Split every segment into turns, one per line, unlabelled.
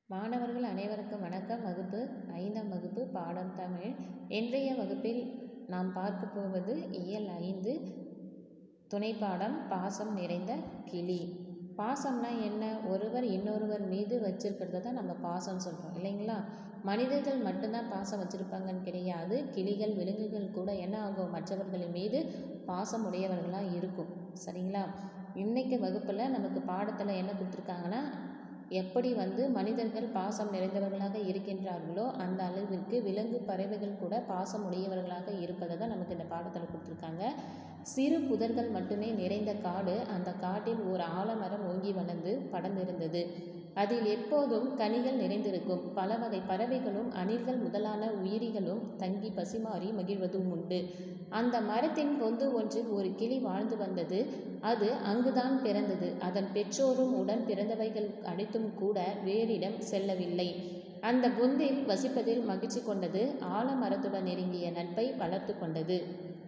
மாணவர்கள் அனைவருக்கும் வணக்கம் வகுப்பு ஐந்தாம் வகுப்பு பாடம் தமிழ் இன்றைய வகுப்பில் நாம் பார்க்க போவது இயல் ஐந்து துணைப்பாடம் பாசம் நிறைந்த கிளி பாசம்னா என்ன ஒருவர் இன்னொருவர் மீது வச்சிருக்கிறத தான் நம்ம பாசம் சொல்கிறோம் இல்லைங்களா மனிதர்கள் மட்டும்தான் பாசம் வச்சுருப்பாங்கன்னு கிடையாது கிளிகள் விலங்குகள் கூட என்ன ஆகும் மற்றவர்களின் மீது பாசம் உடையவர்களாக இருக்கும் சரிங்களா இன்றைக்கு வகுப்பில் நமக்கு பாடத்தில் என்ன கொடுத்துருக்காங்கன்னா எப்படி வந்து மனிதர்கள் பாசம் நிறைந்தவர்களாக இருக்கின்றார்களோ அந்த அளவிற்கு விலங்கு பறவைகள் கூட பாசம் உடையவர்களாக இருப்பதை தான் நமக்கு இந்த பாடத்தில் கொடுத்துருக்காங்க சிறு புதர்கள் மட்டுமே நிறைந்த காடு அந்த காட்டில் ஒரு ஆலமரம் ஓங்கி வளர்ந்து படர்ந்திருந்தது அதில் எப்போதும் கனிகள் நிறைந்திருக்கும் பல வகை பறவைகளும் அணில்கள் முதலான உயிரிகளும் தங்கி பசிமாறி மகிழ்வதும் உண்டு அந்த மரத்தின் பொந்து ஒன்றில் ஒரு கிளி வாழ்ந்து வந்தது அது அங்குதான் பிறந்தது அதன் பெற்றோரும் உடன் பிறந்தவைகள் அனைத்தும் கூட வேறிடம் செல்லவில்லை அந்த பொந்தில் வசிப்பதில் மகிழ்ச்சி கொண்டது ஆலமரத்துடன் நெருங்கிய நட்பை வளர்த்து கொண்டது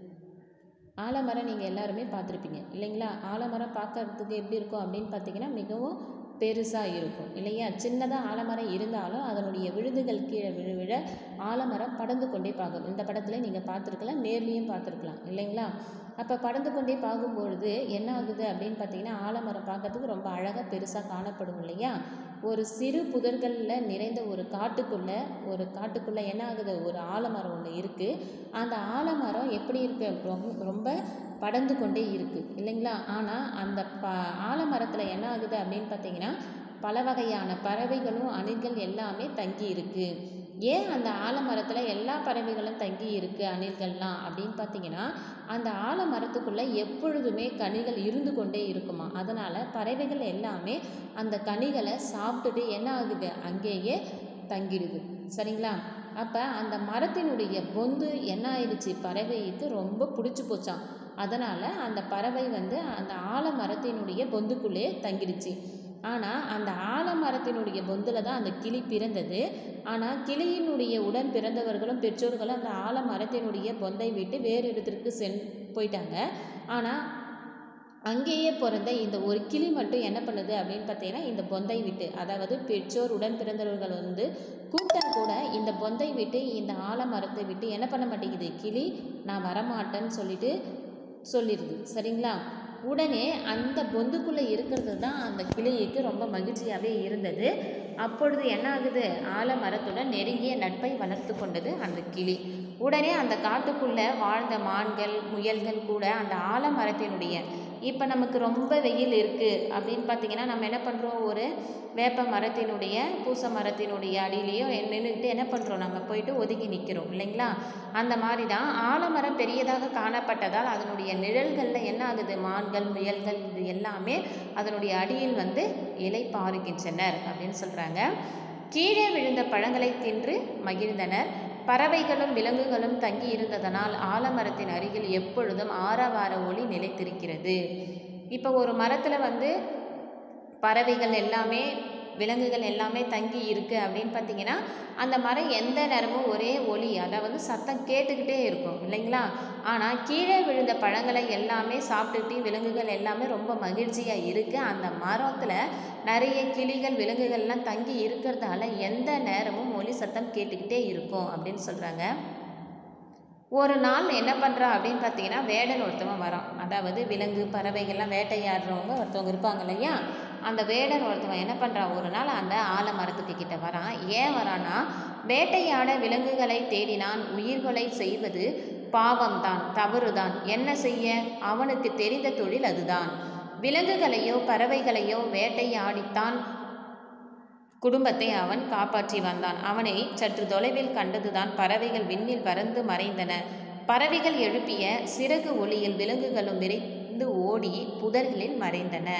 ஆலமரம் நீங்கள் எல்லாருமே பார்த்துருப்பீங்க இல்லைங்களா ஆலமரம் பார்க்கறதுக்கு எப்படி இருக்கும் அப்படின்னு பார்த்தீங்கன்னா மிகவும் பெருசாக இருக்கும் இல்லையா சின்னதாக ஆலமரம் இருந்தாலும் அதனுடைய விழுதுகள் கீழே விழ விழ ஆலமரம் படர்ந்து கொண்டே பார்க்கும் இந்த படத்தில் நீங்கள் பார்த்துருக்கலாம் நேர்லேயும் பார்த்துருக்கலாம் இல்லைங்களா அப்போ படர்ந்து கொண்டே பார்க்கும்பொழுது என்ன ஆகுது அப்படின்னு பார்த்தீங்கன்னா ஆலமரம் பார்க்கறதுக்கு ரொம்ப அழகாக பெருசாக காணப்படும் இல்லையா ஒரு சிறு புதர்களில் நிறைந்த ஒரு காட்டுக்குள்ளே ஒரு காட்டுக்குள்ளே என்ன ஆகுது ஒரு ஆலமரம் ஒன்று இருக்குது அந்த ஆலமரம் எப்படி இருக்கு ரொம்ப படர்ந்து கொண்டே இருக்குது இல்லைங்களா ஆனால் அந்த ப ஆலமரத்தில் என்ன ஆகுது அப்படின்னு பார்த்தீங்கன்னா பல வகையான பறவைகளும் அணில்கள் எல்லாமே தங்கி இருக்குது ஏன் அந்த ஆலமரத்தில் எல்லா பறவைகளும் தங்கி இருக்குது அணில்கள்லாம் அப்படின்னு பார்த்தீங்கன்னா அந்த ஆலமரத்துக்குள்ளே எப்பொழுதுமே கனிகள் இருந்து கொண்டே இருக்குமா அதனால் பறவைகள் எல்லாமே அந்த கனிகளை சாப்பிட்டுட்டு என்ன ஆகுது அங்கேயே தங்கிடுது சரிங்களா அப்போ அந்த மரத்தினுடைய பொந்து என்ன ஆயிடுச்சு பறவைக்கு ரொம்ப பிடிச்சி போச்சான் அதனால் அந்த பறவை வந்து அந்த ஆலமரத்தினுடைய பொந்துக்குள்ளே தங்கிடுச்சு ஆனால் அந்த ஆலமரத்தினுடைய பொந்தில் தான் அந்த கிளி பிறந்தது ஆனால் கிளியினுடைய உடன் பிறந்தவர்களும் பெற்றோர்களும் அந்த ஆலமரத்தினுடைய பொந்தை விட்டு வேறு இடத்திற்கு சென் போயிட்டாங்க ஆனால் அங்கேயே பிறந்த இந்த ஒரு கிளி மட்டும் என்ன பண்ணுது அப்படின்னு பார்த்தீங்கன்னா இந்த பொந்தை விட்டு அதாவது பெற்றோர் உடன் பிறந்தவர்கள் வந்து கூட்டம் கூட இந்த பொந்தை விட்டு இந்த ஆலமரத்தை விட்டு என்ன பண்ண மாட்டேங்குது கிளி நான் வரமாட்டேன்னு சொல்லிட்டு சொல்லிடுது சரிங்களா உடனே அந்த பொந்துக்குள்ளே இருக்கிறது தான் அந்த கிளிக்கு ரொம்ப மகிழ்ச்சியாகவே இருந்தது அப்பொழுது என்ன ஆகுது ஆலமரத்துடன் நெருங்கிய நட்பை வளர்த்து கொண்டது அந்த கிளி உடனே அந்த காட்டுக்குள்ளே வாழ்ந்த மான்கள் முயல்கள் கூட அந்த ஆலமரத்தினுடைய இப்போ நமக்கு ரொம்ப வெயில் இருக்குது அப்படின்னு பார்த்தீங்கன்னா நம்ம என்ன பண்ணுறோம் ஒரு வேப்ப மரத்தினுடைய பூச மரத்தினுடைய அடியிலையோ நின்றுக்கிட்டு என்ன பண்ணுறோம் நம்ம போயிட்டு ஒதுங்கி நிற்கிறோம் இல்லைங்களா அந்த மாதிரி தான் ஆலமரம் பெரியதாக காணப்பட்டதால் அதனுடைய நிழல்களில் என்ன ஆகுது மான்கள் முயல்கள் இது எல்லாமே அதனுடைய அடியில் வந்து இலை பாருகின்றனர் அப்படின்னு சொல்கிறாங்க கீழே விழுந்த பழங்களை தின்று மகிழ்ந்தனர் பறவைகளும் விலங்குகளும் தங்கி இருந்ததனால் ஆலமரத்தின் அருகில் எப்பொழுதும் ஆரவார ஒளி நிலைத்திருக்கிறது இப்போ ஒரு மரத்தில் வந்து பறவைகள் எல்லாமே விலங்குகள் எல்லாமே தங்கி இருக்குது அப்படின்னு பார்த்தீங்கன்னா அந்த மரம் எந்த நேரமும் ஒரே ஒளி அதாவது சத்தம் கேட்டுக்கிட்டே இருக்கும் இல்லைங்களா ஆனால் கீழே விழுந்த பழங்களை எல்லாமே சாப்பிட்டுட்டு விலங்குகள் எல்லாமே ரொம்ப மகிழ்ச்சியாக இருக்குது அந்த மரத்தில் நிறைய கிளிகள் விலங்குகள்லாம் தங்கி இருக்கிறதால எந்த நேரமும் ஒளி சத்தம் கேட்டுக்கிட்டே இருக்கும் அப்படின்னு சொல்கிறாங்க ஒரு நாள் என்ன பண்ணுறா அப்படின்னு பார்த்தீங்கன்னா வேடன் ஒருத்தவன் வரான் அதாவது விலங்கு பறவைகள்லாம் வேட்டையாடுறவங்க ஒருத்தவங்க இருப்பாங்க இல்லையா அந்த வேடன் ஒருத்தவன் என்ன பண்ணுறான் ஒரு நாள் அந்த ஆலமரத்துக்கு கிட்ட வரான் ஏன் வரான்னா வேட்டையாட விலங்குகளை தேடினான் உயிர்களை செய்வது பாவம்தான் தவறுதான் என்ன செய்ய அவனுக்கு தெரிந்த தொழில் அதுதான் விலங்குகளையோ பறவைகளையோ வேட்டையாடித்தான் குடும்பத்தை அவன் காப்பாற்றி வந்தான் அவனை சற்று தொலைவில் கண்டதுதான் பறவைகள் விண்ணில் பறந்து மறைந்தன பறவைகள் எழுப்பிய சிறகு ஒளியில் விலங்குகளும் விரைந்து ஓடி புதர்களில் மறைந்தன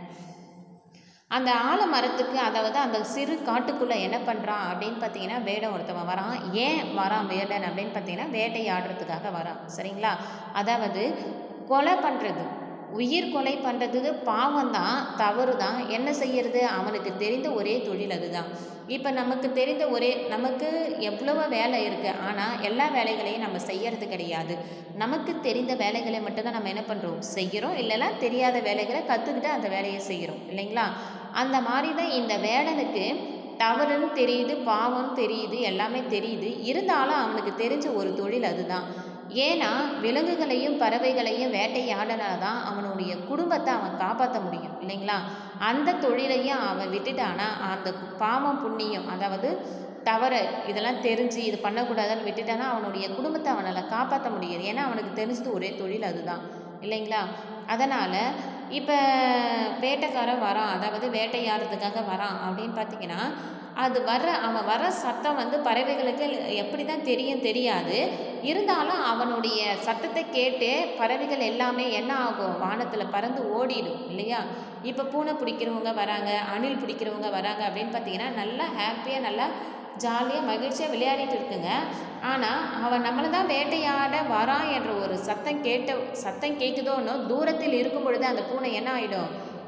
அந்த ஆலமரத்துக்கு அதாவது அந்த சிறு காட்டுக்குள்ளே என்ன பண்ணுறான் அப்படின்னு பார்த்தீங்கன்னா வேடம் ஒருத்தவன் வரான் ஏன் வரான் வேடன் அப்படின்னு பார்த்தீங்கன்னா வேட்டையாடுறதுக்காக வரான் சரிங்களா அதாவது கொலை பண்ணுறது உயிர் கொலை பண்ணுறதுக்கு பாவம் தான் தவறு தான் என்ன செய்யறது அவனுக்கு தெரிந்த ஒரே தொழில் அதுதான் இப்போ நமக்கு தெரிந்த ஒரே நமக்கு எவ்வளவோ வேலை இருக்குது ஆனால் எல்லா வேலைகளையும் நம்ம செய்யறது கிடையாது நமக்கு தெரிந்த வேலைகளை மட்டும்தான் நம்ம என்ன பண்ணுறோம் செய்கிறோம் இல்லைன்னா தெரியாத வேலைகளை கற்றுக்கிட்டு அந்த வேலையை செய்கிறோம் இல்லைங்களா அந்த மாதிரி தான் இந்த வேடனுக்கு தவறுன்னு தெரியுது பாவம்னு தெரியுது எல்லாமே தெரியுது இருந்தாலும் அவனுக்கு தெரிஞ்ச ஒரு தொழில் அதுதான் ஏன்னா விலங்குகளையும் பறவைகளையும் வேட்டையாடினா தான் அவனுடைய குடும்பத்தை அவன் காப்பாற்ற முடியும் இல்லைங்களா அந்த தொழிலையும் அவன் விட்டுட்டானா அந்த பாவம் புண்ணியம் அதாவது தவறு இதெல்லாம் தெரிஞ்சு இது பண்ணக்கூடாதுன்னு விட்டுட்டானா அவனுடைய குடும்பத்தை அவனால் காப்பாற்ற முடியாது ஏன்னா அவனுக்கு தெரிஞ்சது ஒரே தொழில் அதுதான் இல்லைங்களா அதனால் இப்போ வேட்டைக்காரன் வரான் அதாவது வேட்டையாடுறதுக்காக வரான் அப்படின்னு பார்த்தீங்கன்னா அது வர்ற அவன் வர்ற சத்தம் வந்து பறவைகளுக்கு எப்படி தான் தெரியும் தெரியாது இருந்தாலும் அவனுடைய சத்தத்தை கேட்டு பறவைகள் எல்லாமே என்ன ஆகும் வானத்தில் பறந்து ஓடிடும் இல்லையா இப்போ பூனை பிடிக்கிறவங்க வராங்க அணில் பிடிக்கிறவங்க வராங்க அப்படின்னு பார்த்தீங்கன்னா நல்லா ஹாப்பியாக நல்லா ஜாலியாக மகிழ்ச்சியாக விளையாடிட்டு இருக்குங்க ஆனால் அவன் நம்மளை தான் வேட்டையாட வரான் என்ற ஒரு சத்தம் கேட்ட சத்தம் கேட்குதோன்னு தூரத்தில் இருக்கும் பொழுது அந்த பூனை என்ன ஆகிடும்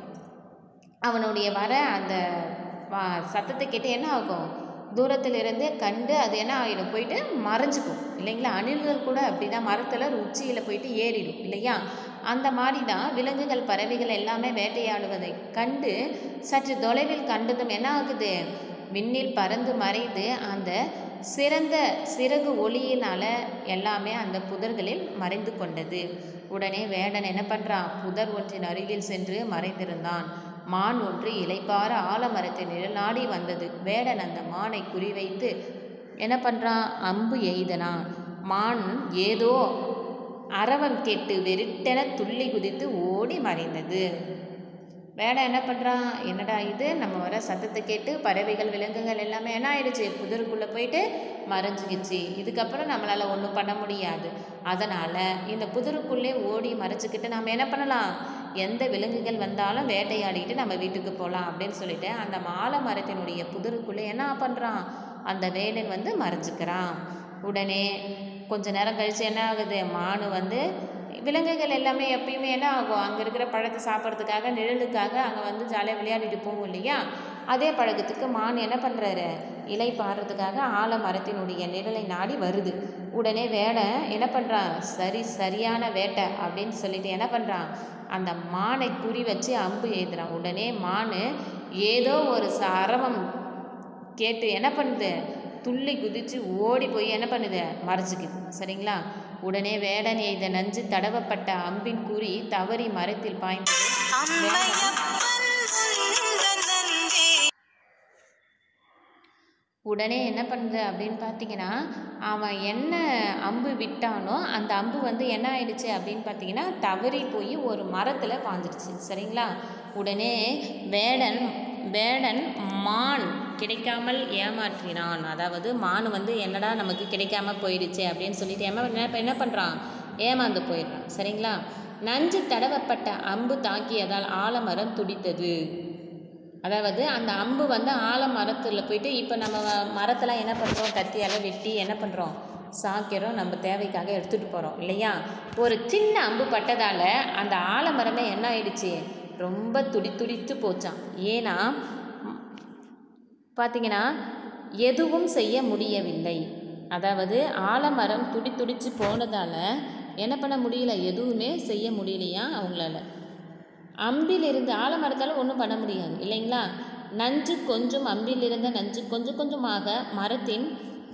அவனுடைய வர அந்த வா- சத்தத்தை கேட்டு என்ன ஆகும் தூரத்தில் இருந்து கண்டு அது என்ன ஆகிடும் போயிட்டு மறைஞ்சிக்கும் இல்லைங்களா அணில்கள் கூட அப்படி தான் மரத்தில் உச்சியில் போயிட்டு ஏறிடும் இல்லையா அந்த மாதிரி தான் விலங்குகள் பறவைகள் எல்லாமே வேட்டையாடுவதை கண்டு சற்று தொலைவில் கண்டதும் என்ன ஆகுது விண்ணில் பறந்து மறைந்து அந்த சிறந்த சிறகு ஒளியினால் எல்லாமே அந்த புதர்களில் மறைந்து கொண்டது உடனே வேடன் என்ன பண்ணுறான் புதர் ஒன்றின் அருகில் சென்று மறைந்திருந்தான் மான் ஒன்று இலைப்பார ஆலமரத்தின் நிழல் நாடி வந்தது வேடன் அந்த மானை குறிவைத்து என்ன பண்ணுறான் அம்பு எய்தனான் மான் ஏதோ அரவம் கேட்டு வெறிட்டென துள்ளி குதித்து ஓடி மறைந்தது வேடம் என்ன பண்ணுறான் என்னடா இது நம்ம வர சத்தத்தை கேட்டு பறவைகள் விலங்குகள் எல்லாமே என்ன ஆயிடுச்சு புதருக்குள்ளே போயிட்டு மறைஞ்சிக்கிச்சு இதுக்கப்புறம் நம்மளால் ஒன்றும் பண்ண முடியாது அதனால் இந்த புதருக்குள்ளே ஓடி மறைச்சிக்கிட்டு நம்ம என்ன பண்ணலாம் எந்த விலங்குகள் வந்தாலும் வேட்டையாடிட்டு நம்ம வீட்டுக்கு போகலாம் அப்படின்னு சொல்லிட்டு அந்த மாலை மரத்தினுடைய புதருக்குள்ளே என்ன பண்ணுறான் அந்த வேடன் வந்து மறைஞ்சிக்கிறான் உடனே கொஞ்ச நேரம் கழித்து என்ன ஆகுது மானு வந்து விலங்குகள் எல்லாமே எப்பயுமே என்ன ஆகும் அங்கே இருக்கிற பழத்தை சாப்பிட்றதுக்காக நிழலுக்காக அங்கே வந்து ஜாலியாக விளையாடிட்டு போகும் இல்லையா அதே பழக்கத்துக்கு மான் என்ன பண்ணுறாரு இலை பாடுறதுக்காக ஆலமரத்தினுடைய நிழலை நாடி வருது உடனே வேடை என்ன பண்ணுறான் சரி சரியான வேட்டை அப்படின்னு சொல்லிட்டு என்ன பண்ணுறான் அந்த மானை குறி வச்சு அம்பு எழுதுறான் உடனே மான் ஏதோ ஒரு சரவம் கேட்டு என்ன பண்ணுது துள்ளி குதிச்சு ஓடி போய் என்ன பண்ணுது மறைச்சிக்குது சரிங்களா உடனே வேடன் எய்த நஞ்சு தடவப்பட்ட அம்பின் குறி தவறி மரத்தில் பாய்ந்தது வேடன் உடனே என்ன பண்ணுது அப்படின்னு பார்த்தீங்கன்னா அவன் என்ன அம்பு விட்டானோ அந்த அம்பு வந்து என்ன ஆயிடுச்சு அப்படின்னு பார்த்தீங்கன்னா தவறி போய் ஒரு மரத்தில் பாஞ்சிருச்சு சரிங்களா உடனே வேடன் வேடன் மான் கிடைக்காமல் ஏமாற்றினான் அதாவது மான் வந்து என்னடா நமக்கு கிடைக்காம போயிடுச்சு அப்படின்னு சொல்லிட்டு ஏமா என்ன என்ன பண்ணுறான் ஏமாந்து போயிடுறான் சரிங்களா நஞ்சு தடவப்பட்ட அம்பு தாக்கியதால் ஆலமரம் துடித்தது அதாவது அந்த அம்பு வந்து ஆலமரத்தில் போயிட்டு இப்போ நம்ம மரத்தெல்லாம் என்ன பண்ணுறோம் கத்தியால் வெட்டி என்ன பண்ணுறோம் சாக்கிறோம் நம்ம தேவைக்காக எடுத்துகிட்டு போகிறோம் இல்லையா ஒரு சின்ன அம்பு பட்டதால் அந்த ஆலமரமே என்ன ஆயிடுச்சு ரொம்ப துடி துடித்து போச்சான் ஏன்னா ம், பார்த்தீங்கன்னா எதுவும் செய்ய முடியவில்லை அதாவது ஆலமரம் துடி துடிச்சு போனதால் என்ன பண்ண முடியல எதுவுமே செய்ய முடியலையா அவங்களால அம்பில் இருந்து ஆலமரத்தால் ஒன்றும் பண்ண முடியாது இல்லைங்களா நஞ்சு கொஞ்சம் அம்பில் இருந்த நஞ்சு கொஞ்சம் கொஞ்சமாக மரத்தின்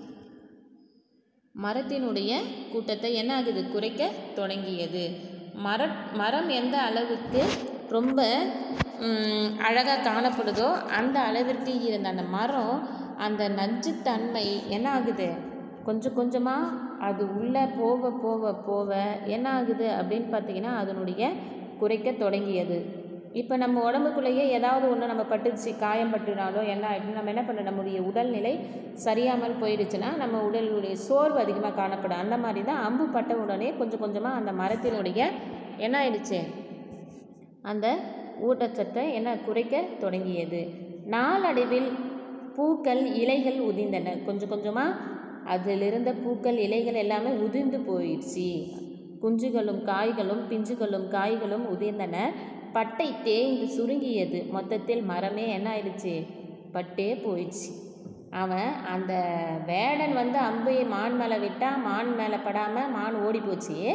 மரத்தினுடைய கூட்டத்தை என்ன ஆகுது குறைக்க தொடங்கியது மர மரம் எந்த அளவுக்கு ரொம்ப அழகாக காணப்படுதோ அந்த அளவிற்கு இருந்த அந்த மரம் அந்த நஞ்சுத்தன்மை என்ன ஆகுது கொஞ்சம் கொஞ்சமாக அது உள்ளே போக போக போக என்ன ஆகுது அப்படின்னு பார்த்தீங்கன்னா அதனுடைய குறைக்க தொடங்கியது இப்போ நம்ம உடம்புக்குள்ளேயே ஏதாவது ஒன்று நம்ம பட்டுச்சு காயம் பட்டுனாலும் என்ன ஆகிடும் நம்ம என்ன பண்ண நம்முடைய உடல்நிலை சரியாமல் போயிடுச்சுன்னா நம்ம உடலுடைய சோர்வு அதிகமாக காணப்படும் அந்த மாதிரி தான் அம்பு பட்ட உடனே கொஞ்சம் கொஞ்சமாக அந்த மரத்தினுடைய என்ன ஆயிடுச்சு அந்த ஊட்டச்சத்தை என்ன குறைக்க தொடங்கியது நாளடைவில் பூக்கள் இலைகள் உதிர்ந்தன கொஞ்சம் கொஞ்சமாக அதில் இருந்த பூக்கள் இலைகள் எல்லாமே உதிர்ந்து போயிடுச்சு குஞ்சுகளும் காய்களும் பிஞ்சுகளும் காய்களும் உதிர்ந்தன பட்டை தேய்ந்து சுருங்கியது மொத்தத்தில் மரமே என்ன ஆயிடுச்சு பட்டே போயிடுச்சு அவன் அந்த வேடன் வந்து அம்பை மான் மேலே விட்டா மான் மேலே படாமல் மான் ஓடி போச்சு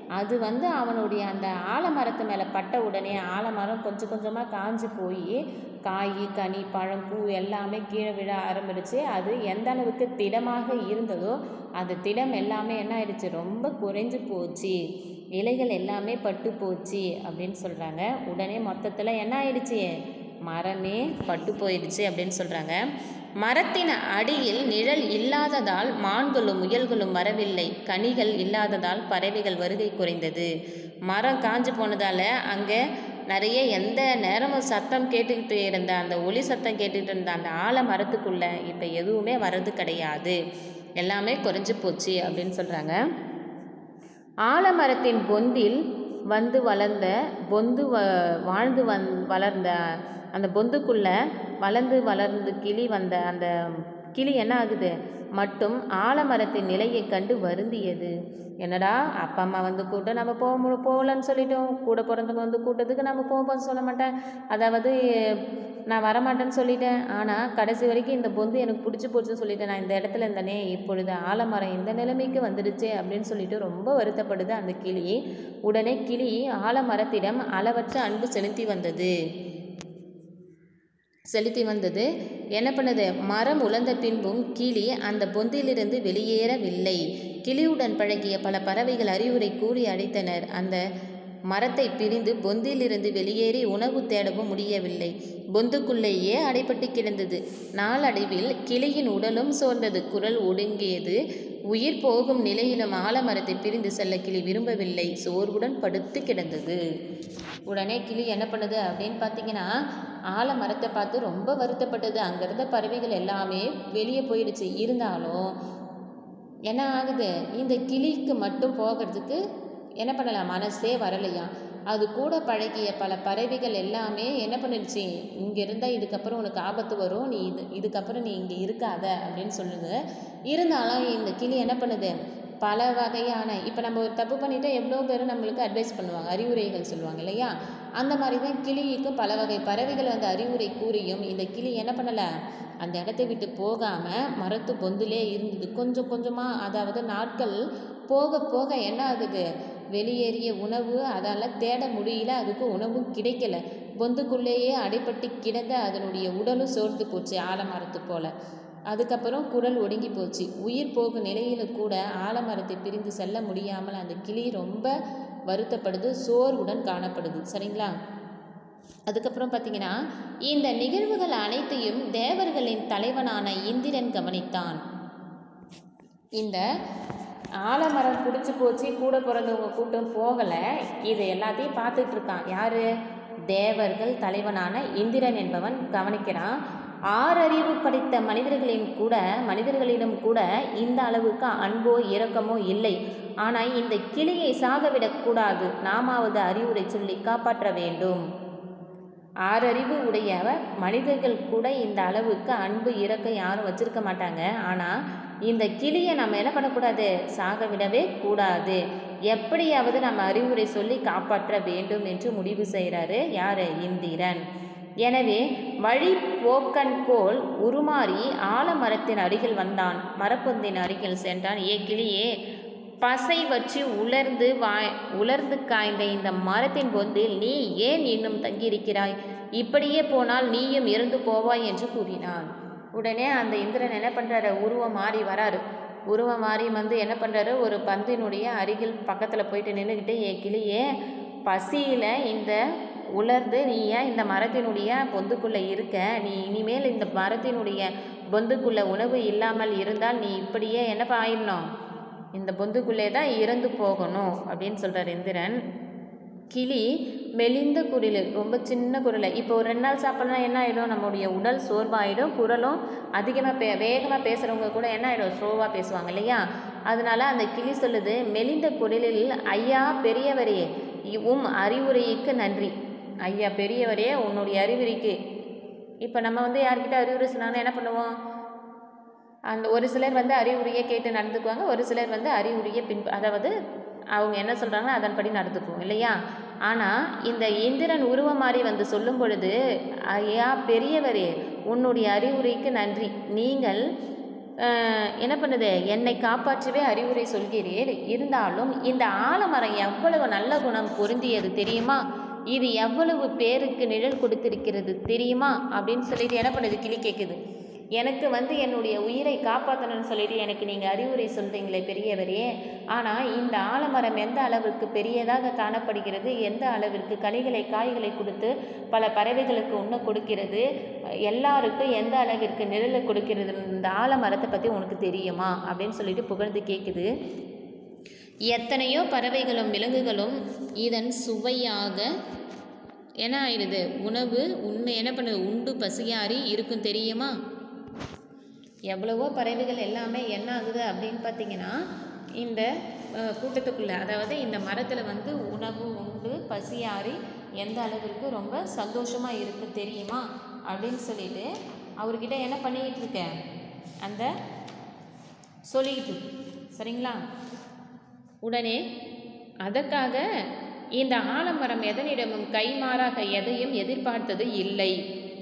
அது வந்து அவனுடைய அந்த ஆலமரத்து மேலே பட்ட உடனே ஆலமரம் கொஞ்சம் கொஞ்சமாக காஞ்சு போய் காய் கனி பழம் பூ எல்லாமே கீழே விழ ஆரம்பிடுச்சு அது எந்த அளவுக்கு திடமாக இருந்ததோ அந்த திடம் எல்லாமே என்ன ஆயிடுச்சு ரொம்ப குறைஞ்சு போச்சு இலைகள் எல்லாமே பட்டு போச்சு அப்படின்னு சொல்கிறாங்க உடனே மொத்தத்தில் என்ன ஆயிடுச்சு மரமே பட்டு போயிடுச்சு அப்படின்னு சொல்கிறாங்க மரத்தின் அடியில் நிழல் இல்லாததால் மான்களும் முயல்களும் வரவில்லை கனிகள் இல்லாததால் பறவைகள் வருகை குறைந்தது மரம் காஞ்சு போனதால் அங்கே நிறைய எந்த நேரமும் சத்தம் கேட்டுக்கிட்டு இருந்த அந்த ஒளி சத்தம் கேட்டுக்கிட்டு இருந்த அந்த ஆலமரத்துக்குள்ளே இப்போ எதுவுமே வர்றது கிடையாது எல்லாமே குறைஞ்சு போச்சு அப்படின்னு சொல்கிறாங்க ஆலமரத்தின் பொந்தில் வந்து வளர்ந்த பொந்து வ வாழ்ந்து வந் வளர்ந்த அந்த பொந்துக்குள்ளே வளர்ந்து வளர்ந்து கிளி வந்த அந்த கிளி என்ன ஆகுது மட்டும் ஆலமரத்தின் நிலையை கண்டு வருந்தியது என்னடா அப்பா அம்மா வந்து கூட்ட நம்ம போக மு போகலன்னு சொல்லிட்டோம் கூட பிறந்தவங்க வந்து கூட்டத்துக்கு நம்ம போக சொல்ல மாட்டேன் அதாவது நான் வரமாட்டேன்னு சொல்லிட்டேன் ஆனால் கடைசி வரைக்கும் இந்த பொந்து எனக்கு பிடிச்சி போச்சுன்னு சொல்லிட்டேன் நான் இந்த இடத்துல இருந்தேனே இப்பொழுது ஆலமரம் இந்த நிலைமைக்கு வந்துடுச்சே அப்படின்னு சொல்லிட்டு ரொம்ப வருத்தப்படுது அந்த கிளி உடனே கிளி ஆலமரத்திடம் அளவற்ற அன்பு செலுத்தி வந்தது செலுத்தி வந்தது என்ன பண்ணுது மரம் உலர்ந்த பின்பும் கிளி அந்த பொந்திலிருந்து வெளியேறவில்லை கிளியுடன் பழகிய பல பறவைகள் அறிவுரை கூறி அழைத்தனர் அந்த மரத்தை பிரிந்து பொந்திலிருந்து வெளியேறி உணவு தேடவும் முடியவில்லை பொந்துக்குள்ளேயே அடைப்பட்டு கிடந்தது நாளடைவில் கிளியின் உடலும் சோர்ந்தது குரல் ஒடுங்கியது உயிர் போகும் நிலையிலும் ஆலமரத்தை பிரிந்து செல்ல கிளி விரும்பவில்லை சோர்வுடன் படுத்து கிடந்தது உடனே கிளி என்ன பண்ணுது அப்படின்னு பார்த்தீங்கன்னா ஆலமரத்தை பார்த்து ரொம்ப வருத்தப்பட்டது அங்கே இருந்த பறவைகள் எல்லாமே வெளியே போயிடுச்சு இருந்தாலும் என்ன ஆகுது இந்த கிளிக்கு மட்டும் போகிறதுக்கு என்ன பண்ணலாம் மனசே வரலையா அது கூட பழகிய பல பறவைகள் எல்லாமே என்ன பண்ணிடுச்சு இங்கே இருந்தால் இதுக்கப்புறம் உனக்கு ஆபத்து வரும் நீ இது இதுக்கப்புறம் நீ இங்கே இருக்காத அப்படின்னு சொல்லுது இருந்தாலும் இந்த கிளி என்ன பண்ணுது பல வகையான இப்போ நம்ம ஒரு தப்பு பண்ணிட்டா எவ்வளோ பேர் நம்மளுக்கு அட்வைஸ் பண்ணுவாங்க அறிவுரைகள் சொல்லுவாங்க இல்லையா அந்த மாதிரி தான் கிளிக்கும் பல வகை பறவைகள் வந்து அறிவுரை கூறியும் இந்த கிளி என்ன பண்ணலை அந்த இடத்தை விட்டு போகாமல் மரத்து பொந்திலே இருந்தது கொஞ்சம் கொஞ்சமாக அதாவது நாட்கள் போக போக என்ன ஆகுது வெளியேறிய உணவு அதால் தேட முடியல அதுக்கு உணவும் கிடைக்கல பொந்துக்குள்ளேயே அடைப்பட்டு கிடந்த அதனுடைய உடலும் சோர்ந்து போச்சு ஆலமரத்து போல அதுக்கப்புறம் குரல் ஒடுங்கி போச்சு உயிர் போகும் நிலையில கூட ஆலமரத்தை பிரிந்து செல்ல முடியாமல் அந்த கிளி ரொம்ப வருத்தப்படுது சோர்வுடன் காணப்படுது சரிங்களா அதுக்கப்புறம் பார்த்தீங்கன்னா இந்த நிகழ்வுகள் அனைத்தையும் தேவர்களின் தலைவனான இந்திரன் கவனித்தான் இந்த ஆலமரம் பிடிச்சி போச்சு கூட பிறந்தவங்க கூட்டம் போகலை இது எல்லாத்தையும் பார்த்துட்டு இருக்கான் யார் தேவர்கள் தலைவனான இந்திரன் என்பவன் கவனிக்கிறான் ஆறறிவு படித்த மனிதர்களின் கூட மனிதர்களிடம் கூட இந்த அளவுக்கு அன்போ இரக்கமோ இல்லை ஆனால் இந்த கிளியை சாகவிடக்கூடாது நாமாவது அறிவுரை சொல்லி காப்பாற்ற வேண்டும் ஆறறிவு உடையவர் மனிதர்கள் கூட இந்த அளவுக்கு அன்பு இறக்கம் யாரும் வச்சிருக்க மாட்டாங்க ஆனால் இந்த கிளியை நம்ம என்ன பண்ணக்கூடாது சாக விடவே கூடாது எப்படியாவது நம்ம அறிவுரை சொல்லி காப்பாற்ற வேண்டும் என்று முடிவு செய்கிறாரு யார் இந்திரன் எனவே வழி போக்கன் போல் உருமாறி ஆலமரத்தின் அருகில் வந்தான் மரப்பொந்தின் அருகில் சென்றான் ஏ கிளியே பசை வச்சு உலர்ந்து வாய் உலர்ந்து காய்ந்த இந்த மரத்தின் பொந்தில் நீ ஏன் இன்னும் தங்கியிருக்கிறாய் இப்படியே போனால் நீயும் இறந்து போவாய் என்று கூறினான் உடனே அந்த இந்திரன் என்ன பண்ணுறாரு உருவம் மாறி வராரு உருவம் மாறி வந்து என்ன பண்ணுறாரு ஒரு பந்தினுடைய அருகில் பக்கத்தில் போயிட்டு நின்றுக்கிட்டு ஏ கிளியே பசியில் இந்த உலர்ந்து நீ ஏன் இந்த மரத்தினுடைய பொந்துக்குள்ளே இருக்க நீ இனிமேல் இந்த மரத்தினுடைய பொந்துக்குள்ளே உணவு இல்லாமல் இருந்தால் நீ இப்படியே என்னப்பா ஆயிடணும் இந்த பொந்துக்குள்ளே தான் இறந்து போகணும் அப்படின்னு சொல்கிறார் இந்திரன் கிளி மெலிந்த குரல் ரொம்ப சின்ன குரல் இப்போ ஒரு ரெண்டு நாள் சாப்பிட்லாம் என்ன ஆகிடும் நம்முடைய உடல் சோர்வாயிடும் குரலும் அதிகமாக பே வேகமாக பேசுகிறவங்க கூட என்ன ஆகிடும் ஸ்லோவாக பேசுவாங்க இல்லையா அதனால அந்த கிளி சொல்லுது மெலிந்த குரலில் ஐயா பெரியவரே உம் அறிவுரைக்கு நன்றி ஐயா பெரியவரே உன்னுடைய அறிவுரைக்கு இப்போ நம்ம வந்து யார்கிட்ட அறிவுரை சொன்னாங்கன்னா என்ன பண்ணுவோம் அந்த ஒரு சிலர் வந்து அறிவுரையை கேட்டு நடந்துக்குவாங்க ஒரு சிலர் வந்து அறிவுரையை பின் அதாவது அவங்க என்ன சொல்கிறாங்களோ அதன்படி நடந்துக்குவோம் இல்லையா ஆனால் இந்த இந்திரன் உருவம் மாறி வந்து சொல்லும் பொழுது ஐயா பெரியவரே உன்னுடைய அறிவுரைக்கு நன்றி நீங்கள் அஹ், என்ன பண்ணுது என்னை காப்பாற்றவே அறிவுரை சொல்கிறீர் இருந்தாலும் இந்த ஆலமரம் எவ்வளவு நல்ல குணம் பொருந்தியது தெரியுமா இது எவ்வளவு பேருக்கு நிழல் கொடுத்திருக்கிறது தெரியுமா அப்படின்னு சொல்லிட்டு என்ன பண்ணுது கிளி கேட்குது எனக்கு வந்து என்னுடைய உயிரை காப்பாற்றணும்னு சொல்லிட்டு எனக்கு நீங்கள் அறிவுரை சொல்கிறீங்களே பெரியவரே ஆனால் இந்த ஆலமரம் எந்த அளவிற்கு பெரியதாக காணப்படுகிறது எந்த அளவிற்கு கனிகளை காய்களை கொடுத்து பல பறவைகளுக்கு உண்ண கொடுக்கிறது எல்லாருக்கும் எந்த அளவிற்கு நிழலை கொடுக்கிறது இந்த ஆலமரத்தை பற்றி உனக்கு தெரியுமா அப்படின்னு சொல்லிட்டு புகழ்ந்து கேட்குது எத்தனையோ பறவைகளும் விலங்குகளும் இதன் சுவையாக என்ன ஆயிடுது உணவு உண்மை என்ன பண்ணுது உண்டு பசியாறி இருக்கும் தெரியுமா எவ்வளவோ பறவைகள் எல்லாமே என்ன ஆகுது அப்படின்னு பார்த்தீங்கன்னா இந்த அஹ், கூட்டத்துக்குள்ளே அதாவது இந்த மரத்தில் வந்து உணவு உண்டு பசியாறி எந்த அளவிற்கு ரொம்ப சந்தோஷமாக இருக்கு தெரியுமா அப்படின்னு சொல்லிட்டு அவர்கிட்ட என்ன பண்ணிக்கிட்டு இருக்க அந்த சொல்லிக்கிட்டு இருக்கு. சரிங்களா உடனே அதற்காக இந்த ஆலமரம் எதனிடமும் கைமாறாக எதையும் எதிர்பார்த்தது இல்லை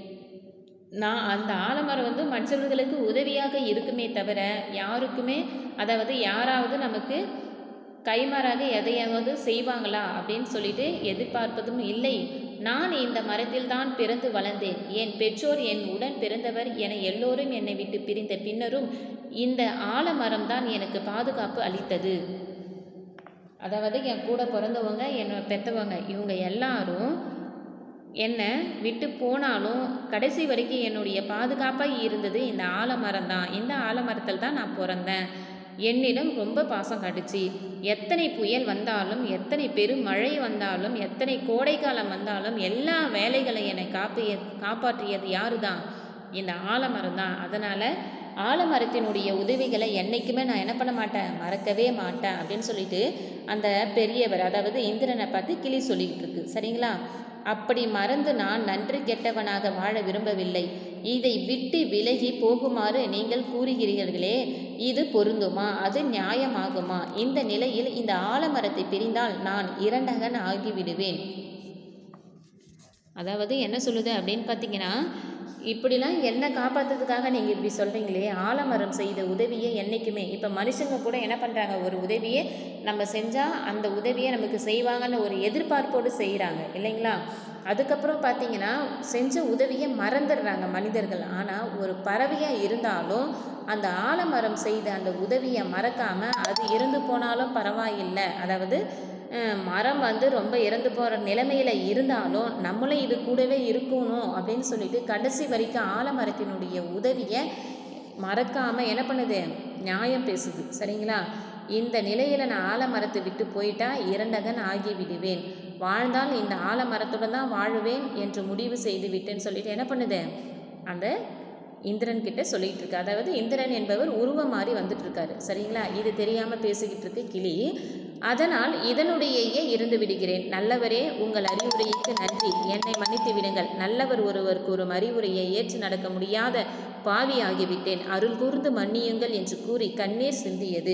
நான் அந்த ஆலமரம் வந்து மற்றவர்களுக்கு உதவியாக இருக்குமே தவிர யாருக்குமே அதாவது யாராவது நமக்கு கைமாறாக எதையாவது செய்வாங்களா அப்படின்னு சொல்லிட்டு எதிர்பார்ப்பதும் இல்லை நான் இந்த மரத்தில் தான் பிறந்து வளர்ந்தேன் என் பெற்றோர் என் உடன் பிறந்தவர் என எல்லோரும் என்னை விட்டு பிரிந்த பின்னரும் இந்த ஆலமரம் தான் எனக்கு பாதுகாப்பு அளித்தது அதாவது என் கூட பிறந்தவங்க என்னை பெற்றவங்க இவங்க எல்லாரும் என்னை விட்டு போனாலும் கடைசி வரைக்கும் என்னுடைய பாதுகாப்பாக இருந்தது இந்த ஆலமரம் தான் இந்த ஆலமரத்தில் தான் நான் பிறந்தேன் என்னிடம் ரொம்ப பாசம் காட்டுச்சு எத்தனை புயல் வந்தாலும் எத்தனை பெரும் மழை வந்தாலும் எத்தனை கோடைக்காலம் வந்தாலும் எல்லா வேலைகளையும் என்னை காப்பிய காப்பாற்றியது யாரு தான் இந்த ஆலமரம் தான் அதனால் ஆலமரத்தினுடைய உதவிகளை என்றைக்குமே நான் என்ன பண்ண மாட்டேன் மறக்கவே மாட்டேன் அப்படின்னு சொல்லிட்டு அந்த பெரியவர் அதாவது இந்திரனை பார்த்து கிளி சொல்லிக்கிட்டு இருக்கு சரிங்களா அப்படி மறந்து நான் நன்றி கெட்டவனாக வாழ விரும்பவில்லை இதை விட்டு விலகி போகுமாறு நீங்கள் கூறுகிறீர்களே இது பொருந்துமா அது நியாயமாகுமா இந்த நிலையில் இந்த ஆலமரத்தை பிரிந்தால் நான் இரண்டகன் ஆகிவிடுவேன் அதாவது என்ன சொல்லுது அப்படின்னு பார்த்தீங்கன்னா இப்படிலாம் என்னை காப்பாற்றுறதுக்காக நீங்கள் இப்படி சொல்கிறீங்களே ஆலமரம் செய்த உதவியை என்றைக்குமே இப்போ மனுஷங்க கூட என்ன பண்ணுறாங்க ஒரு உதவியை நம்ம செஞ்சால் அந்த உதவியை நமக்கு செய்வாங்கன்னு ஒரு எதிர்பார்ப்போடு செய்கிறாங்க இல்லைங்களா அதுக்கப்புறம் பார்த்தீங்கன்னா செஞ்ச உதவியை மறந்துடுறாங்க மனிதர்கள் ஆனால் ஒரு பறவையாக இருந்தாலும் அந்த ஆலமரம் செய்த அந்த உதவியை மறக்காமல் அது இருந்து போனாலும் பரவாயில்லை அதாவது அஹ், மரம் வந்து ரொம்ப இறந்து போகிற நிலைமையில் இருந்தாலும் நம்மளும் இது கூடவே இருக்கணும் அப்படின்னு சொல்லிட்டு கடைசி வரைக்கும் ஆலமரத்தினுடைய உதவியை மறக்காமல் என்ன பண்ணுது நியாயம் பேசுது சரிங்களா இந்த நிலையில் நான் ஆலமரத்தை விட்டு போயிட்டா இரண்டகன் ஆகி விடுவேன் வாழ்ந்தால் இந்த ஆலமரத்துடன் தான் வாழுவேன் என்று முடிவு செய்து விட்டேன்னு சொல்லிட்டு என்ன பண்ணுது அந்த இந்திரன் கிட்ட சொல்லிட்டு இருக்கு அதாவது இந்திரன் என்பவர் உருவம் மாறி வந்துட்டு இருக்காரு சரிங்களா இது தெரியாம பேசிக்கிட்டு இருக்கு கிளி அதனால் இதனுடையே இருந்து விடுகிறேன் நல்லவரே உங்கள் அறிவுரைக்கு நன்றி என்னை மன்னித்து விடுங்கள் நல்லவர் ஒருவர் கூறும் அறிவுரையை ஏற்று நடக்க முடியாத பாவியாகிவிட்டேன் அருள் கூர்ந்து மன்னியுங்கள் என்று கூறி கண்ணீர் சிந்தியது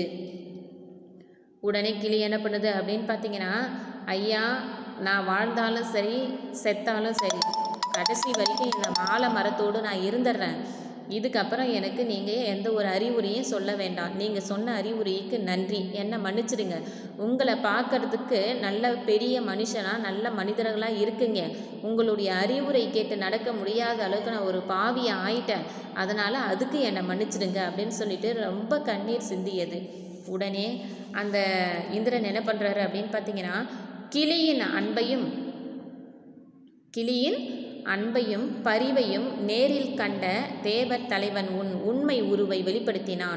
உடனே கிளி என்ன பண்ணுது அப்படின்னு பார்த்தீங்கன்னா ஐயா நான் வாழ்ந்தாலும் சரி செத்தாலும் சரி கடைசி வரைக்கும் இந்த மாலை மரத்தோடு நான் இருந்துடுறேன் இதுக்கப்புறம் எனக்கு நீங்கள் எந்த ஒரு அறிவுரையும் சொல்ல வேண்டாம் நீங்கள் சொன்ன அறிவுரைக்கு நன்றி என்னை மன்னிச்சிடுங்க உங்களை பார்க்கறதுக்கு நல்ல பெரிய மனுஷனாக நல்ல மனிதர்களாக இருக்குங்க உங்களுடைய அறிவுரை கேட்டு நடக்க முடியாத அளவுக்கு நான் ஒரு பாவியை ஆயிட்டேன் அதனால் அதுக்கு என்னை மன்னிச்சிடுங்க அப்படின்னு சொல்லிட்டு ரொம்ப கண்ணீர் சிந்தியது உடனே அந்த இந்திரன் என்ன பண்ணுறாரு அப்படின்னு பார்த்தீங்கன்னா கிளியின் அன்பையும் கிளியின் அன்பையும் பரிவையும் நேரில் கண்ட தேவர் தலைவன் உன் உண்மை உருவை வெளிப்படுத்தினான்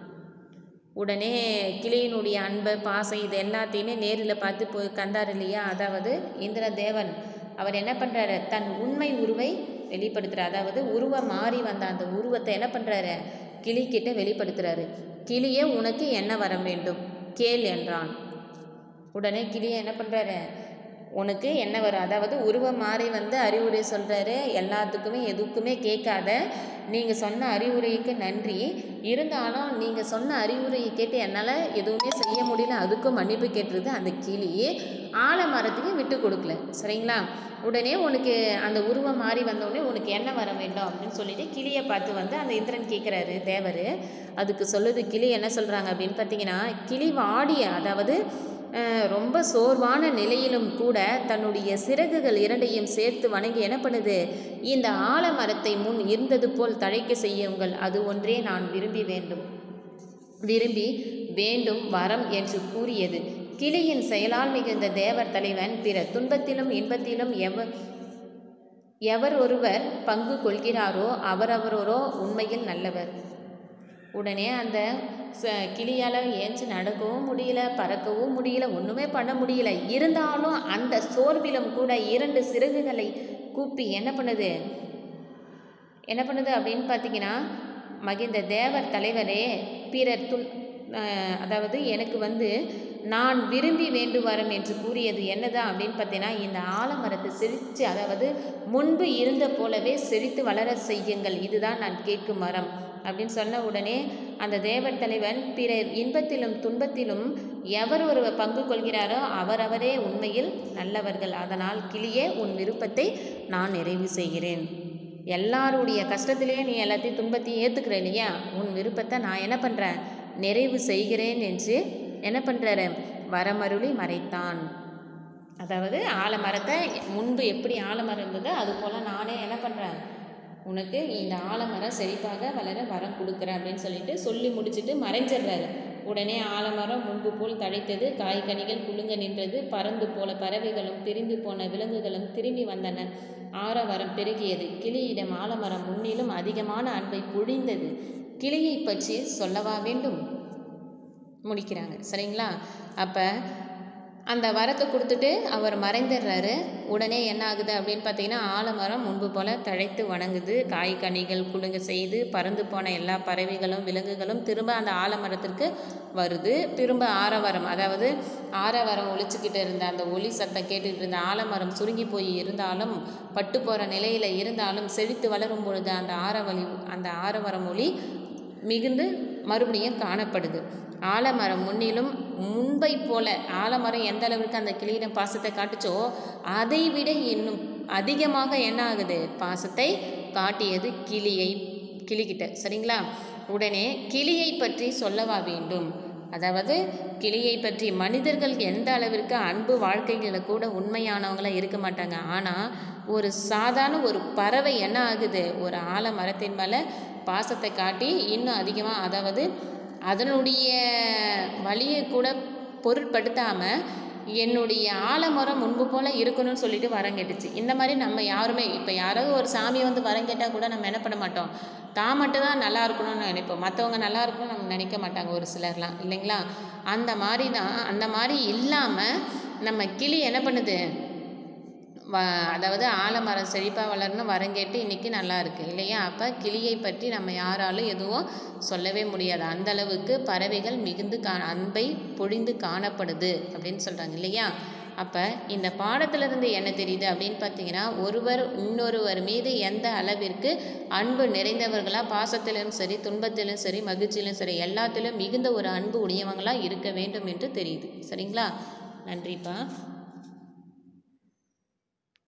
உடனே கிளியினுடைய அன்பு பாசம் இது எல்லாத்தையுமே நேரில் பார்த்து போய் கண்டார் இல்லையா அதாவது இந்திர தேவன் அவர் என்ன பண்ணுறாரு தன் உண்மை உருவை வெளிப்படுத்துகிறார் அதாவது உருவம் மாறி வந்த அந்த உருவத்தை என்ன பண்ணுறாரு கிளிக்கிட்ட வெளிப்படுத்துகிறாரு கிளியே உனக்கு என்ன வர வேண்டும் கேள் என்றான் உடனே கிளியை என்ன பண்ணுறாரு உனக்கு என்ன வரும் அதாவது உருவம் மாறி வந்து அறிவுரை சொல்கிறாரு எல்லாத்துக்குமே எதுக்குமே கேட்காத நீங்கள் சொன்ன அறிவுரைக்கு நன்றி இருந்தாலும் நீங்கள் சொன்ன அறிவுரையை கேட்டு என்னால் எதுவுமே செய்ய முடியல அதுக்கும் மன்னிப்பு கேட்டுருது அந்த கிளி ஆலமரத்துக்கு விட்டு கொடுக்கல சரிங்களா உடனே உனக்கு அந்த உருவம் மாறி வந்தோடனே உனக்கு என்ன வர வேண்டும் அப்படின்னு சொல்லிட்டு கிளியை பார்த்து வந்து அந்த இந்திரன் கேட்குறாரு தேவர் அதுக்கு சொல்லுது கிளி என்ன சொல்கிறாங்க அப்படின்னு பார்த்தீங்கன்னா கிளி வாடிய அதாவது அஹ், ரொம்ப சோர்வான நிலையிலும் கூட தன்னுடைய சிறகுகள் இரண்டையும் சேர்த்து வணங்கி என்ன பண்ணுது இந்த ஆலமரத்தை முன் இருந்தது போல் தழைக்க செய்யுங்கள் அது ஒன்றே நான் விரும்பி வேண்டும் விரும்பி வேண்டும் வரம் என்று கூறியது கிளியின் செயலால் மிகுந்த தேவர் தலைவன் பிற துன்பத்திலும் இன்பத்திலும் எவ எவர் ஒருவர் பங்கு கொள்கிறாரோ அவரவரோ உண்மையில் நல்லவர் உடனே அந்த ச கிளியால் ஏஞ்சி நடக்கவும் முடியல பறக்கவும் முடியல ஒன்றுமே பண்ண முடியல இருந்தாலும் அந்த சோர்விலும் கூட இரண்டு சிறகுகளை கூப்பி என்ன பண்ணுது என்ன பண்ணுது அப்படின்னு பார்த்தீங்கன்னா மகிந்த தேவர் தலைவரே பிறர் துன் அஹ் அதாவது எனக்கு வந்து நான் விரும்பி வேண்டு வரம் என்று கூறியது என்னதான் அப்படின்னு பார்த்தீங்கன்னா இந்த ஆலமரத்தை செழித்து அதாவது முன்பு இருந்த போலவே செழித்து வளர செய்யுங்கள் இதுதான் நான் கேட்கும் மரம் அப்படின்னு சொன்ன உடனே அந்த தேவர் தலைவன் பிறர் இன்பத்திலும் துன்பத்திலும் எவர் ஒருவர் பங்கு கொள்கிறாரோ அவரவரே உண்மையில் நல்லவர்கள் அதனால் கிளியே உன் விருப்பத்தை நான் நிறைவு செய்கிறேன் எல்லாருடைய கஷ்டத்திலேயே நீ எல்லாத்தையும் துன்பத்தையும் ஏற்றுக்கிற இல்லையா உன் விருப்பத்தை நான் என்ன பண்ணுறேன் நிறைவு செய்கிறேன் என்று என்ன பண்ணுறாரு வரமருளி மறைத்தான் அதாவது ஆலமரத்தை முன்பு எப்படி ஆலமரம் இருந்ததோ அது போல் நானே என்ன பண்ணுறேன் உனக்கு இந்த ஆலமரம் செழிப்பாக வளர வரம் கொடுக்குறேன் அப்படின்னு சொல்லிட்டு சொல்லி முடிச்சுட்டு மறைஞ்சிடுறாரு உடனே ஆலமரம் முன்பு போல் தழைத்தது காய்கனிகள் குலுங்க நின்றது பறந்து போல பறவைகளும் பிரிந்து போன விலங்குகளும் திரும்பி வந்தன ஆரவரம் பெருகியது கிளியிடம் ஆலமரம் முன்னிலும் அதிகமான அன்பை பொழிந்தது கிளியை பற்றி சொல்லவா வேண்டும் முடிக்கிறாங்க சரிங்களா அப்போ அந்த வரத்தை கொடுத்துட்டு அவர் மறைந்துடுறாரு உடனே என்ன ஆகுது அப்படின்னு பார்த்தீங்கன்னா ஆலமரம் முன்பு போல் தழைத்து வணங்குது காய் கனிகள் குலுங்க செய்து பறந்து போன எல்லா பறவைகளும் விலங்குகளும் திரும்ப அந்த ஆலமரத்திற்கு வருது திரும்ப ஆரவரம் அதாவது ஆரவரம் ஒழிச்சுக்கிட்டு இருந்த அந்த ஒளி சத்தம் கேட்டுக்கிட்டு இருந்த ஆலமரம் சுருங்கி போய் இருந்தாலும் பட்டு போகிற நிலையில் இருந்தாலும் செழித்து வளரும் பொழுது அந்த ஆரவழி அந்த ஆரவரம் ஒளி மிகுந்து மறுபடியும் காணப்படுது ஆலமரம் முன்னிலும் முன்பை போல ஆலமரம் எந்த அளவுக்கு அந்த கிளியிடம் பாசத்தை காட்டுச்சோ அதை விட இன்னும் அதிகமாக என்ன ஆகுது பாசத்தை காட்டியது கிளியை கிளிக்கிட்ட சரிங்களா உடனே கிளியை பற்றி சொல்லவா வேண்டும் அதாவது கிளியை பற்றி மனிதர்கள் எந்த அளவிற்கு அன்பு வாழ்க்கைகளில் கூட உண்மையானவங்களா இருக்க மாட்டாங்க ஆனால் ஒரு சாதாரண ஒரு பறவை என்ன ஆகுது ஒரு ஆலமரத்தின் மேலே பாசத்தை காட்டி இன்னும் அதிகமாக அதாவது அதனுடைய வழியை கூட பொருட்படுத்தாமல் என்னுடைய ஆலமரம் முன்பு போல் இருக்கணும்னு சொல்லிட்டு வரம் கேட்டுச்சு இந்த மாதிரி நம்ம யாருமே இப்போ யாராவது ஒரு சாமியை வந்து வரம் கேட்டால் கூட நம்ம என்ன பண்ண மாட்டோம் தான் மட்டும் தான் நல்லா இருக்கணும்னு நினைப்போம் மற்றவங்க நல்லா இருக்கணும்னு நம்ம நினைக்க மாட்டாங்க ஒரு சிலர்லாம் இல்லைங்களா அந்த மாதிரி தான் அந்த மாதிரி இல்லாமல் நம்ம கிளி என்ன பண்ணுது வ அதாவது ஆலமரம் செழிப்பாக வளரணும் வரங்கேட்டு இன்றைக்கி நல்லா இருக்குது இல்லையா அப்போ கிளியை பற்றி நம்ம யாராலும் எதுவும் சொல்லவே முடியாது அந்த அளவுக்கு பறவைகள் மிகுந்து கா அன்பை பொழிந்து காணப்படுது அப்படின்னு சொல்கிறாங்க இல்லையா அப்போ இந்த பாடத்திலிருந்து என்ன தெரியுது அப்படின்னு பார்த்தீங்கன்னா ஒருவர் இன்னொருவர் மீது எந்த அளவிற்கு அன்பு நிறைந்தவர்களாக பாசத்திலும் சரி துன்பத்திலும் சரி மகிழ்ச்சியிலும் சரி எல்லாத்திலும் மிகுந்த ஒரு அன்பு உடையவங்களாக இருக்க வேண்டும் என்று தெரியுது சரிங்களா நன்றிப்பா